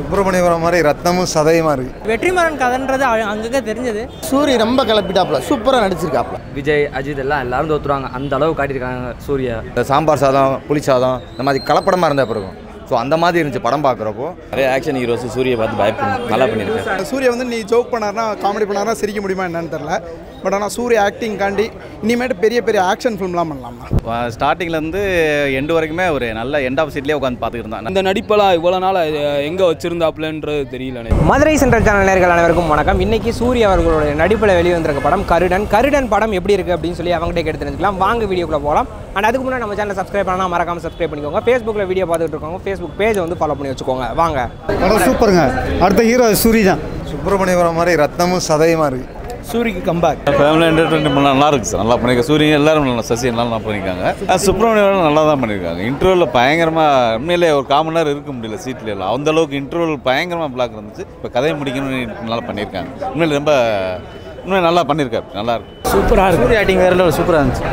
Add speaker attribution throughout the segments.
Speaker 1: சுப்பிரமணியபுரம் மாதிரி ரத்னமும் சதயமாக இருக்குது
Speaker 2: வெற்றிமாறன் கதைன்றது அ- அங்கங்க தெரிஞ்சது
Speaker 3: சூரி ரொம்ப கிளப்பிட்டாப்ல சூப்பராக நடிச்சிருக்காப்ல
Speaker 4: விஜய் அஜித் எல்லாம் எல்லாரும் தோத்துருவாங்க அந்த அளவு காட்டியிருக்காங்க சூர்யா
Speaker 1: இந்த சாம்பார் சாதம் புளி சாதம் இந்த மாதிரி கலப்படமாக இருந்த பிறகும் ஸோ அந்த மாதிரி இருந்துச்சு படம் பார்க்குறப்போ
Speaker 5: நிறைய ஆக்ஷன் ஹீரோஸ் சூரிய பார்த்து பயப்படணும் நல்லா பண்ணியிருக்கேன்
Speaker 6: சூர்யா வந்து நீ ஜோக் பண்ணார்னா காமெடி பண்ணார்னா சிரிக்க முடியுமா என்னன்னு தெரில பட் ஆனால் சூர்யா ஆக்டிங் காண்டி இனிமேட்டு பெரிய பெரிய ஆக்ஷன் ஃபிலிம்லாம் பண்ணலாம்ண்ணா
Speaker 5: ஸ்டார்டிங்லேருந்து எண்டு வரைக்குமே ஒரு நல்ல எண்ட் ஆஃப் சீட்லேயே உட்காந்து பார்த்துக்கிட்டு இருந்தான்
Speaker 7: இந்த நடிப்பெல்லாம் இவ்வளோ நாள் எங்கே வச்சுருந்தாப்புலன்றது தெரியல எனக்கு
Speaker 8: மதுரை சென்ட்ரல் சேனல் நேர்கள் அனைவருக்கும் வணக்கம் இன்னைக்கு சூர்யா அவர்களுடைய நடிப்பில் வெளிவந்திருக்க படம் கருடன் கருடன் படம் எப்படி இருக்குது அப்படின்னு சொல்லி அவங்ககிட்ட கேட்டு தெரிஞ்சுக்கலாம் வாங்க வீடியோக்குள்ள போகலாம் அண்ட் அதுக்கு முன்னாடி நம்ம சேனல் சப்ஸ்கிரைப் பண்ணால் மறக்காம சப்ஸ்கிரைப் பண்ணிக்கோங்க ஃபேஸ்புக்கில் வீடியோ பார்த்துட்டு இருக்கோங்க ஃபேஸ்புக் பேஜை வந்து ஃபாலோ பண்ணி வச்சுக்கோங்க வாங்க
Speaker 9: படம் சூப்பருங்க அடுத்த ஹீரோ சூரி தான்
Speaker 1: சுப்பிரமணியபுரம் மாதிரி ரத்னமும் சதயமாக இருக்குது
Speaker 9: சூரிக்கு கம்பேக்
Speaker 5: ஃபேமிலி என்டர்டைன்மெண்ட் நல்லா இருக்கு சார் நல்லா பண்ணியிருக்காங்க சூரியன் எல்லாரும் நல்லா சசி எல்லாம் நல்லா பண்ணியிருக்காங்க சுப்பிரமணியம் நல்லா தான் பண்ணியிருக்காங்க இன்டர்வலில் பயங்கரமாக உண்மையிலே ஒரு காமன் நேரம் இருக்க முடியல சீட்ல எல்லாம் அந்த அளவுக்கு இன்டர்வல் பயங்கரமாக பிளாக் இருந்துச்சு இப்போ கதையை முடிக்கணும்னு நல்லா பண்ணியிருக்காங்க உண்மையில ரொம்ப உண்மையில நல்லா பண்ணியிருக்காரு நல்லா இருக்கு
Speaker 7: சூப்பராக இருக்கு
Speaker 3: சூரிய ஆக்டிங் வேற சூப்பராக இருந்துச்சு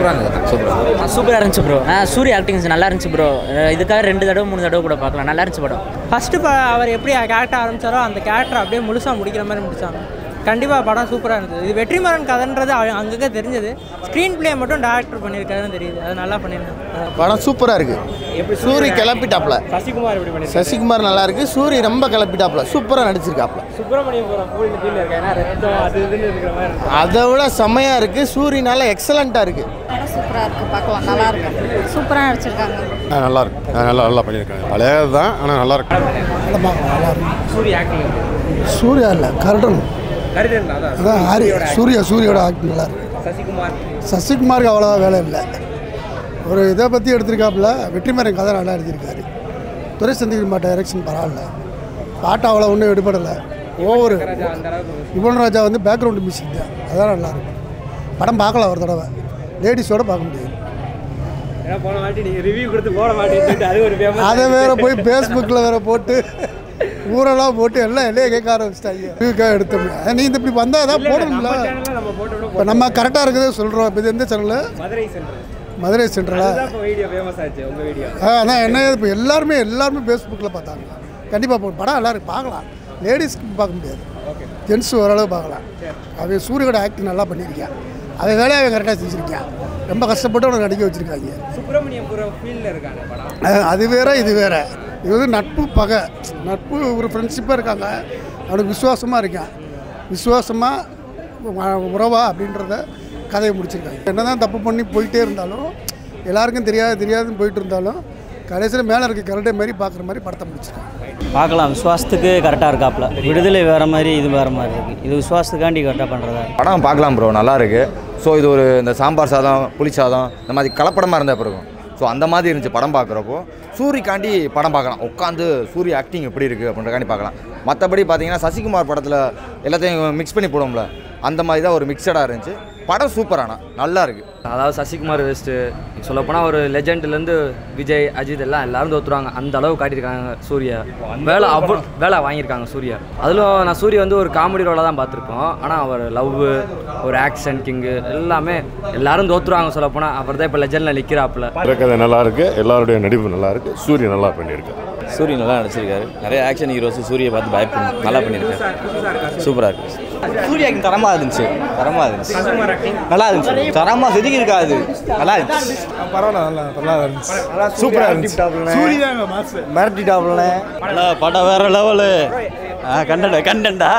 Speaker 10: சூப்பராக இருந்துச்சு ப்ரோ ஆ சூரிய ஆக்டிங் நல்லா இருந்துச்சு ப்ரோ இதுக்காக ரெண்டு தடவை மூணு தடவை கூட பார்க்கலாம் நல்லா இருந்துச்சு படம்
Speaker 2: ஃபஸ்ட்டு அவர் எப்படி கேரக்டர் ஆரம்பிச்சாரோ அந்த கேரக்டர் அப்படியே முழுசாக முடிக்கிற மாதிரி முடிச்சாங்க கண்டிப்பாக படம் சூப்பராக இருந்தது இது வெற்றிமாறன் கதைன்றது அ- அங்கங்க தெரிஞ்சது ஸ்க்ரீன் ப்ளே மட்டும் டேரக்டர் பண்ணியிருக்காருன்னு தெரியுது அது நல்லா பண்ணியிருந்தாங்க
Speaker 3: படம் சூப்பராக இருக்கு சூரி கிளப்பிட்டாப்ல
Speaker 8: சசிகுமார் எப்படி பண்ணி
Speaker 3: சசிகுமார் நல்லா இருக்கு சூரி ரொம்ப கிளப்பிட்டாப்ல சூப்பராக நடிச்சிருக்காப்ல
Speaker 8: சுப்பிரமணியபுரம் ஃபுல் ஃபீல் இருக்கு ஏன்னா ரத்தம் அது இதுன்னு இருக்கிற மாதிரி இருக்கு.
Speaker 3: அதை விட செம்மையாக இருக்கு சூரினால எக்ஸலண்ட்டாக இருக்கு
Speaker 11: சூப்பராக இருக்கு பார்க்கலாம் நல்லா இருக்கு சூப்பராக நடிச்சிருக்காங்க
Speaker 9: நல்லா இருக்கு நல்லா நல்லா பண்ணியிருக்காங்க பழையது தான் ஆனால் நல்லா இருக்கு
Speaker 8: சூரிய ஆக்டிங்
Speaker 3: சூர்யா இல்லை கரடன்
Speaker 8: கருடன் அதான்
Speaker 3: அதான் ஹரி சூர்யா சூரியோட ஆக்டிங் நல்லா இருக்கு
Speaker 8: சசிகுமார்
Speaker 3: சசிகுமாருக்கு அவ்வளோவா வேலை இல்லை ஒரு இதை பற்றி எடுத்திருக்காப்புல வெற்றிமாறன் கதை நல்லா எழுதியிருக்காரு துறை சந்திக்கிற டைரக்ஷன் பரவாயில்ல பாட்டு அவ்வளோ ஒன்றும் எடுபடலை ஓவர் யுவன் ராஜா வந்து பேக்ரவுண்டு மியூசிக் தான் அதான் நல்லா இருக்கும் படம் பார்க்கலாம் ஒரு தடவை லேடிஸோட பார்க்க முடியாது
Speaker 8: ஏன்னா போன வாட்டி நீங்கள் ரிவ்யூ கொடுத்து போட மாட்டேன்னு அது ஒரு ஃபேமஸ்
Speaker 3: அதை வேற போய் ஃபேஸ்புக்கில் வேற போட்டு ஊரெல்லாம் போட்டு எல்லாம் எல்லையை கேட்க ஆரம்பிச்சிட்டாங்க ரிவ்யூக்காக எடுத்தோம் நீ இந்த இப்படி வந்தால் தான் போடணும்ல
Speaker 8: நம்ம போட்டு விட
Speaker 3: இப்போ நம்ம கரெக்டாக இருக்குது சொல்கிறோம் இப்போ இது எந்த சேனலில்
Speaker 8: மதுரை சென்ட்ரல்
Speaker 3: மதுரை சென்ட்ரலா
Speaker 8: அதுதான் இப்போ வீடியோ ஃபேமஸ் ஆச்சு உங்கள் வீடியோ
Speaker 3: ஆ அதான் என்ன இப்போ எல்லாருமே எல்லாருமே ஃபேஸ்புக்கில் பார்த்தாங்க கண்டிப்பாக போ படம் எல்லாரும் பார்க்கலாம் லேடிஸ்க்கு பார்க்க முடியாது ஜென்ஸ் ஓரளவு பார்க்கலாம் அவன் சூரியோட ஆக்டிங் நல்லா பண்ணியிருக்கான் அவன் வேலையை அவன் கரெக்டாக செஞ்சுருக்கான் ரொம்ப கஷ்டப்பட்டு அவனை நடிக்க வச்சுருக்காங்க
Speaker 8: சுப்பிரமணியபுரம் ஃபீல்டில் இருக்காங்க படம்
Speaker 3: அஹ் அது வேற இது வேற இது வந்து நட்பு பகை நட்பு ஒரு ஃப்ரெண்ட்ஷிப்பாக இருக்காங்க அவனுக்கு விசுவாசமாக இருக்கான் விசுவாசமாக உறவா அப்படின்றத கதையை முடிச்சிருக்காங்க என்ன தான் தப்பு பண்ணி போயிட்டே இருந்தாலும் எல்லாருக்கும் தெரியாது தெரியாதுன்னு போயிட்டு இருந்தாலும் கடைசியில் மேலே இருக்க கரடை மாதிரி பார்க்குற மாதிரி படத்தை முடிச்சிருக்காங்க
Speaker 10: பார்க்கலாம் விசுவாசத்துக்கு கரெக்டாக இருக்காப்ல விடுதலை வேறு மாதிரி இது வேறு மாதிரி இருக்குது இது விசுவாசத்துக்காண்டி கரெக்டாக பண்ணுறதா
Speaker 1: படம் பார்க்கலாம் ப்ரோ நல்லா இருக்கு ஸோ இது ஒரு இந்த சாம்பார் சாதம் புளி சாதம் இந்த மாதிரி கலப்படமாக இருந்த பிறகும் ஸோ அந்த மாதிரி இருந்துச்சு படம் பார்க்குறப்போ சூரிக்காண்டி படம் பார்க்கலாம் உட்காந்து சூரிய ஆக்டிங் எப்படி இருக்குது அப்படின்றக்காண்டி பார்க்கலாம் மற்றபடி பார்த்தீங்கன்னா சசிகுமார் படத்தில் எல்லாத்தையும் மிக்ஸ் பண்ணி போடுவோம்ல அந்த மாதிரி தான் ஒரு மிக்சடாக இருந்துச்சு படம் சூப்பரானா நல்லா இருக்குது
Speaker 4: அதாவது சசிகுமார் வெஸ்ட்டு சொல்லப்போனால் ஒரு லெஜெண்ட்லேருந்து விஜய் அஜித் எல்லாம் எல்லாரும் தோத்துருவாங்க அந்த அளவு காட்டியிருக்காங்க சூர்யா வேலை அவ்வளோ வேலை வாங்கியிருக்காங்க சூர்யா அதிலும் நான் சூர்யா வந்து ஒரு காமெடி ரோலாக தான் பார்த்துருப்போம் ஆனால் அவர் லவ் ஒரு ஆக்ஷன் கிங்கு எல்லாமே எல்லாரும் தோத்துருவாங்க சொல்லப்போனால் அவர் தான் இப்போ லெஜெண்டில் நிற்கிறாப்புல
Speaker 9: கதை நல்லா இருக்கு எல்லாருடைய நடிப்பு நல்லா இருக்கு சூரிய நல்லா பண்ணியிருக்கு
Speaker 5: சூரிய நல்லா நடிச்சிருக்காரு நிறைய ஆக்ஷன் ஹீரோஸ் சூரிய பார்த்து பயப்படணும் நல்லா பண்ணியிருக்காரு சூப்பராக இருக்கு
Speaker 3: சூர்யா ஆக்டிங் தரமாக இருந்துச்சு தரமாக இருந்துச்சு நல்லா இருந்துச்சு தரமாக செதுக்கி இருக்காது நல்லா இருந்துச்சு
Speaker 6: பரவாயில்ல நல்லா நல்லா இருந்துச்சு
Speaker 3: சூப்பராக இருந்துச்சு
Speaker 6: சூரியதாங்க மாசு
Speaker 3: மிரட்டிட்டாப்புல
Speaker 5: நல்லா படம் வேற லெவலு கண்டடா கண்டா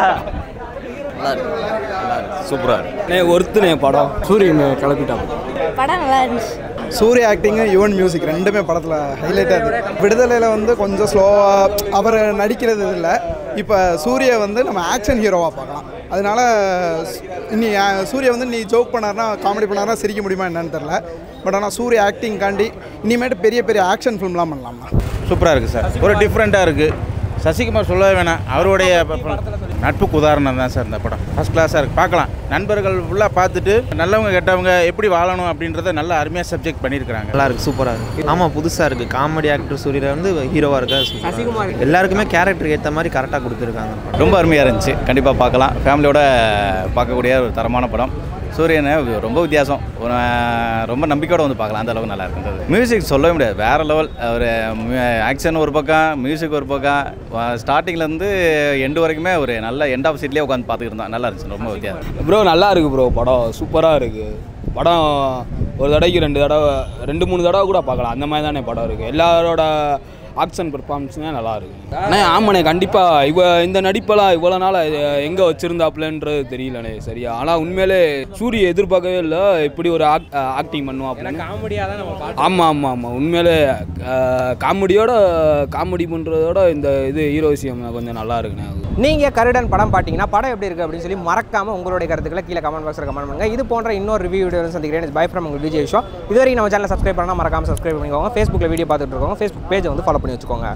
Speaker 5: சூப்பராக இருக்கு
Speaker 7: ஒருத்துனே படம் சூரியன் கிளப்பிட்டாங்க
Speaker 11: படம் நல்லா இருந்துச்சு
Speaker 6: சூர்யா ஆக்டிங்கு யுவன் மியூசிக் ரெண்டுமே படத்தில் ஹைலைட்டாக இருக்கு விடுதலையில் வந்து கொஞ்சம் ஸ்லோவாக அவர் நடிக்கிறது இல்லை இப்போ சூர்யா வந்து நம்ம ஆக்ஷன் ஹீரோவாக பார்க்கலாம் அதனால ஸ்- இனி அஹ், சூர்யா வந்து நீ ஜோக் பண்ணார்னா காமெடி பண்ணார்னா சிரிக்க முடியுமா என்னன்னு தெரில பட் ஆனால் சூர்யா ஆக்டிங் காண்டி இனிமேட்டு பெரிய பெரிய ஆக்ஷன் ஃபிலிம்லாம் பண்ணலாம்ண்ணா
Speaker 5: சூப்பராக இருக்குது சார் ஒரு டிஃப்ரெண்ட்டாக இருக்குது சசிகுமார் சொல்லவே வேணாம் அவருடைய ப- ப- நட்புக்கு உதாரணம் தான் சார் இந்த படம் ஃபஸ்ட் கிளாஸாக இருக்குது பார்க்கலாம் நண்பர்கள் ஃபுல்லாக பார்த்துட்டு நல்லவங்க கெட்டவங்க எப்படி வாழணும் அப்படின்றத நல்ல அருமையாக சப்ஜெக்ட் பண்ணியிருக்கிறாங்க
Speaker 3: நல்லா இருக்கு சூப்பராக இருக்கு ஆமாம் புதுசாக இருக்கு காமெடி ஆக்டர் சூர்யா வந்து ஹீரோவாக இருக்கா எல்லாருக்குமே கேரக்டருக்கு ஏற்ற மாதிரி கரெக்டாக கொடுத்துருக்காங்க
Speaker 5: ரொம்ப அருமையாக இருந்துச்சு கண்டிப்பாக பார்க்கலாம் ஃபேமிலியோட பார்க்கக்கூடிய ஒரு தரமான படம்
Speaker 12: சூரியனை ரொம்ப வித்தியாசம் ஒரு அஹ், ரொம்ப நம்பிக்கையோட வந்து பார்க்கலாம் அந்த அளவுக்கு நல்லா இருக்குது மியூசிக் சொல்லவே முடியாது வேறு லெவல் ஒரு ஆக்ஷன் ஒரு பக்கம் மியூசிக் ஒரு பக்கம் ஸ்டார்டிங்லேருந்து எண்டு வரைக்குமே ஒரு நல்ல எண்ட் ஆஃப் சீட்லேயே உட்காந்து பார்த்துக்கிட்டு இருந்தோம் நல்லா இருந்துச்சு ரொம்ப வித்தியாசம்
Speaker 7: ப்ரோ நல்லா இருக்கு ப்ரோ படம் சூப்பராக இருக்கு படம் ஒரு தடவைக்கு ரெண்டு தடவை ரெண்டு மூணு தடவை கூட பார்க்கலாம் அந்த மாதிரி தானே படம் இருக்குது எல்லாரோட ஆக்ஷன் பெர்ஃபார்மன்ஸுமே நல்லா இருக்கு அண்ணே ஆமாண்ணே கண்டிப்பாக இவ இந்த நடிப்பெல்லாம் இவ்வளோ நாள் எங்கே வச்சுருந்தாப்புலன்றது தெரியலண்ணே சரியா ஆனால் உண்மையிலே சூரிய எதிர்பார்க்கவே இல்லை இப்படி ஒரு ஆக்டிங் பண்ணுவாப்புல
Speaker 8: காமெடியாக தான் நம்ம பார்த்து
Speaker 7: ஆமாம் ஆமாம் ஆமாம் உண்மையிலே காமெடியோட காமெடி பண்ணுறதோட இந்த இது ஹீரோ விஷயம் கொஞ்சம் நல்லா இருக்குண்ணே அது
Speaker 8: நீங்கள் கருடன் படம் பார்த்தீங்கன்னா படம் எப்படி இருக்குது அப்படின்னு சொல்லி மறக்காம உங்களுடைய கருத்துக்களை கீழே கமெண்ட் பாக்ஸில் கமெண்ட் பண்ணுங்க இது போன்ற இன்னொரு ரிவ்யூ வீடியோ சந்திக்கிறேன் பை ஃப்ரம் உங்கள் விஜய் ஷோ இதுவரைக்கும் நம்ம சேனல் சப்ஸ்கிரைப் பண்ணால் மறக்காம சப்ஸ்கிரைப் பண்ணிக்கோங்க ஃபேஸ்புக்கில் வீடியோ பார்த்துட்டு இருக்கோங்க ஃபேஸ்புக் பேஜை வந்து ஃபாலோ பண்ணி வச்சுக்கோங்க